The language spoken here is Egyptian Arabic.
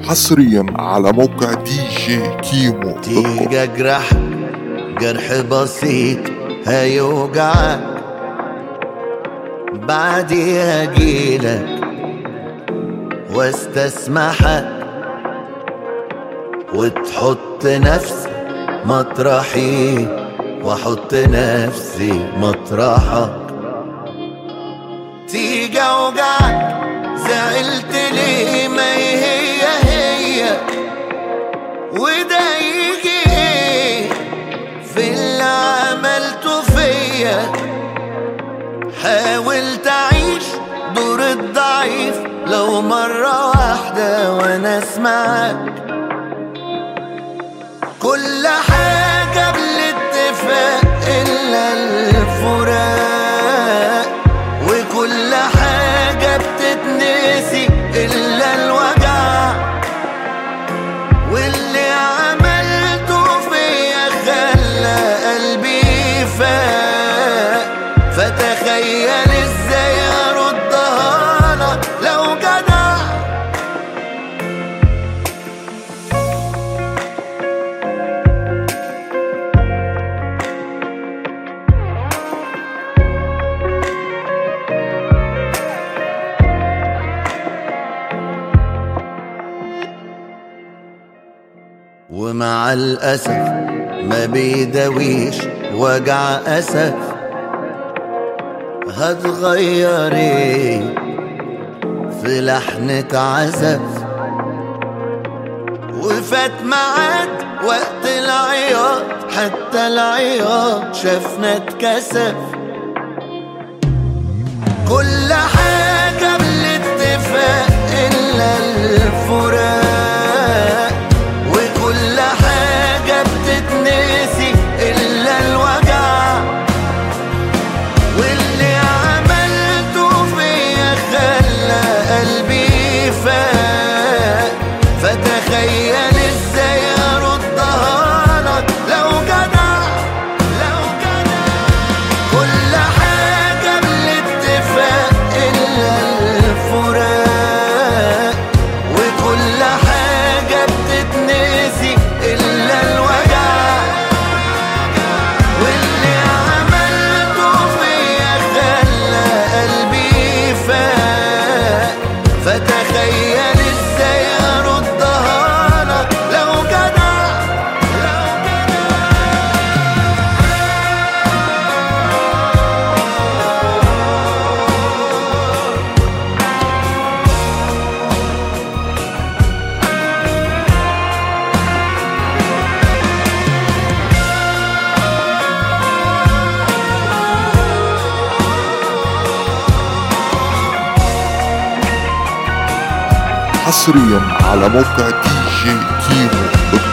حصريا على موقع دي جي كيمو دوت كوم. تيجي اجرح جرح بسيط هيوجعك بعديها اجيلك واستسمحك وتحط نفسك مطرحي واحط نفسي مطرحك تيجي اوجعك زعلت ليه ما هي هي وده يجي ايه في اللي عملته فيا حاول تعيش دور الضعيف لو مرة واحدة وانا اسمعك كل حاجة بالاتفاق إلا الفراق وكل حاجة بتتنسي إلا الوجع واللي عملته فيا خلى قلبي فاق فتخيل ازاي اردها لك لو جدع ومع الأسف ما بيداويش وجع أسف هتغير ايه في لحنة عزف وفات معاد وقت العياط حتى العياط شافنا اتكسف كل حاجة بالاتفاق إلا الفراق وكل حاجة بتتنسي إلا الوجع واللي عملته فيا خلى قلبي فاق فتخيل ازاي اردها لك لو جدع لو جدع كل حاجة بالاتفاق إلا الفراق وكل حاجة بتتنسي إلا الوجع واللي عملته فيا خلى قلبي فاق فتخيل ازاي اردها لك لو جدع لو جدع حصريا على موقع دي جي كيمو دوت كوم.